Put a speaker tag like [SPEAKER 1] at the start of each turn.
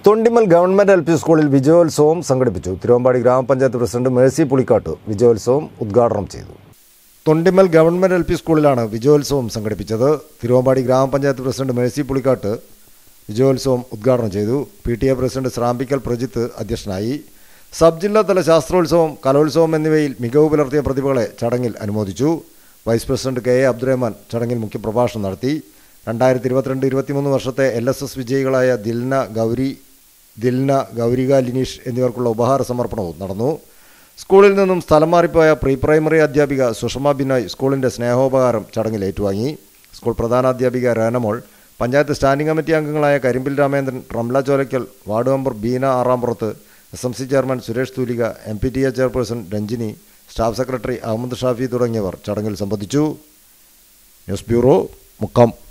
[SPEAKER 1] തൊണ്ടിമൽ government L P സ്കൂളിൽ വിജയോത്സവം സംഘടിപ്പിച്ചു തിരുവമ്പാടി ഗ്രാമപഞ്ചായത്ത് പ്രസിഡന്റ് മേഴ്സി പുളിക്കാട്ട് വിജയോത്സവം ഉദ്ഘാടനം ചെയ്തു തൊണ്ടിമൽ ഗവൺമെന്റ് എൽ പി സ്കൂളിലാണ് വിജയോത്സവം സംഘടിപ്പിച്ചത് തിരുവമ്പാടി ഗ്രാമപഞ്ചായത്ത് പ്രസിഡന്റ് മേഴ്സി പുളിക്കാട്ട് വിജയോത്സവം ഉദ്ഘാടനം ചെയ്തു പി ടി എ പ്രസിഡന്റ് ശ്രാമ്പിക്കൽ പ്രജിത്ത് അധ്യക്ഷനായി സബ് ജില്ലാതല ശാസ്ത്രോത്സവം കലോത്സവം എന്നിവയിൽ മികവ് പുലർത്തിയ പ്രതിഭകളെ ചടങ്ങിൽ അനുമോദിച്ചു vice president K A Abdurahman ചടങ്ങിൽ മുഖ്യപ്രഭാഷണം നടത്തി രണ്ടായിരത്തി ഇരുപത്തിരണ്ട് ഇരുപത്തിമൂന്ന് വർഷത്തെ എൽ എസ് എസ് വിജയികളായ ദിൽന ഗൗരി ദിൽന ഗൗരിക ലിനീഷ് എന്നിവർക്കുള്ള ഉപഹാര സമർപ്പണവും നടന്നു സ്കൂളിൽ നിന്നും സ്ഥലം മാറിപ്പോയ പ്രീ പ്രൈമറി അധ്യാപിക സുഷമ ബിനോയ് സ്കൂളിൻ്റെ സ്നേഹോപകാരം ചടങ്ങിൽ ഏറ്റുവാങ്ങി സ്കൂൾ പ്രധാനാധ്യാപിക രേനമോൾ പഞ്ചായത്ത് സ്റ്റാൻഡിംഗ് കമ്മിറ്റി അംഗങ്ങളായ Karimbil Ramendran Ramla Cholakkal ward member Beena Arampurath S M C chairman Suresh Thoolika M P T A chairperson Ranjini staff secretary Ahammed Shafi തുടങ്ങിയവർ ചടങ്ങിൽ സംബന്ധിച്ചു ന്യൂസ് ബ്യൂറോ മുക്കം